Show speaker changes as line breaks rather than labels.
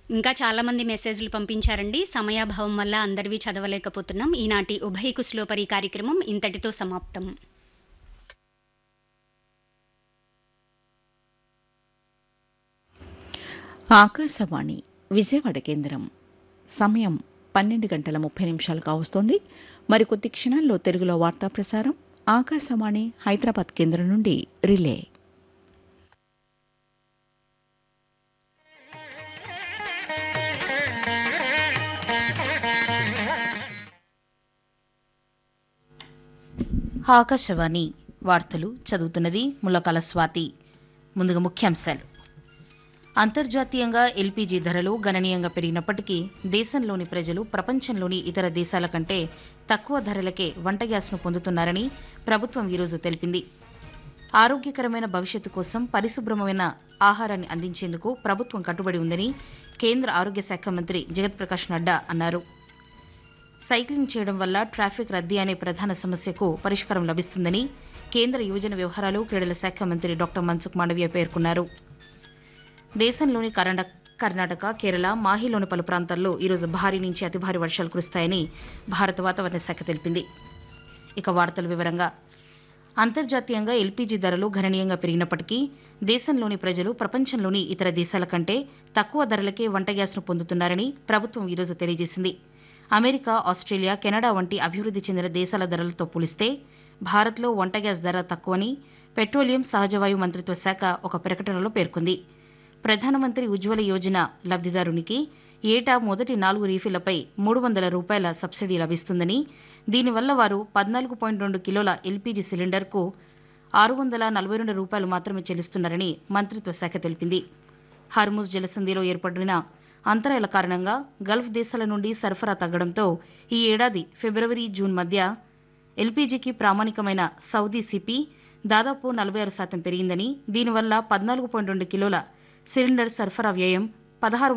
ఇంకా చాలామంది మెసేజ్లు పంపించారండి సమయాభావం వల్ల అందరివి చదవలేకపోతున్నాం ఈనాటి ఉభయ కుశలోపరి కార్యక్రమం ఇంతటితో సమాప్తం
ఆకాశవాణి విజయవాడ కేంద్రం సమయం పన్నెండు గంటల ముప్పై నిమిషాలు కావస్తోంది మరికొద్ది క్షణాల్లో తెలుగులో వార్తా ప్రసారం ఆకాశవాణి హైదరాబాద్ కేంద్రం నుండి రిలే
ఆకాశవాణి వార్తలు చదువుతున్నది ములకల స్వాతి ముందుగా ముఖ్యాంశాలు అంతర్జాతీయంగా ఎల్పీజీ ధరలు గణనీయంగా పెరిగినప్పటికీ దేశంలోని ప్రజలు ప్రపంచంలోని ఇతర దేశాల కంటే తక్కువ ధరలకే వంట గ్యాస్ను పొందుతున్నారని ప్రభుత్వం ఈరోజు తెలిపింది ఆరోగ్యకరమైన భవిష్యత్తు కోసం పరిశుభ్రమైన ఆహారాన్ని అందించేందుకు ప్రభుత్వం కట్టుబడి ఉందని కేంద్ర ఆరోగ్య శాఖ మంత్రి జగత్ ప్రకాష్ నడ్డా అన్నారు సైక్లింగ్ చేయడం వల్ల ట్రాఫిక్ రద్దీ అనే ప్రధాన సమస్యకు పరిష్కారం లభిస్తుందని కేంద్ర యువజన వ్యవహారాలు క్రీడల శాఖ మంత్రి డాక్టర్ మన్సుఖ్ మాండవీయ పేర్కొన్నారు దేశంలోని కర్ణా- కర్ణాటక కేరళ మాహిలోని పలు ప్రాంతాల్లో ఈరోజు భారీ నుంచి అతి భారీ వర్షాలు కురుస్తాయని భారత వాతావరణ శాఖ తెలిపింది ఇక వార్తల వివరంగా అంతర్జాతీయంగా ఎల్పీజీ ధరలు గణనీయంగా పెరిగినప్పటికీ దేశంలోని ప్రజలు ప్రపంచంలోని ఇతర దేశాల కంటే తక్కువ ధరలకే వంట గ్యాస్ను పొందుతున్నారని ప్రభుత్వం ఈరోజు తెలియజేసింది అమెరికా ఆస్ట్రేలియా కెనడా వంటి అభివృద్ధి చెందిన దేశాల ధరలతో పోలిస్తే భారత్లో వంట గ్యాస్ ధర తక్కువని పెట్రోలియం సహజవాయు మంత్రిత్వ శాఖ ఒక ప్రకటనలో పేర్కొంది ప్రధానమంత్రి ఉజ్వల యోజన లబ్ధిదారునికి ఏటా మొదటి నాలుగు రీఫిళ్లపై మూడు వందల రూపాయల సబ్సిడీ లభిస్తుందని దీనివల్ల వారు పద్నాలుగు పాయింట్ రెండు కిలోల ఎల్పీజీ సిలిండర్కు ఆరు వందల నలభై రెండు రూపాయలు మాత్రమే చెల్లిస్తున్నారని మంత్రిత్వ శాఖ తెలిపింది హర్ముజ్ జలసంధిలో ఏర్పడిన అంతరాయాల కారణంగా గల్ఫ్ దేశాల నుండి సరఫరా తగ్గడంతో ఈ ఏడాది ఫిబ్రవరి జూన్ మధ్య ఎల్పీజీకి ప్రామాణికమైన సౌదీ సిపి దాదాపు నలభై ఆరు శాతం పెరిగిందని దీనివల్ల పద్నాలుగు పాయింట్ రెండు కిలోల సిలిండర్ సరఫరా వ్యయం పదహారు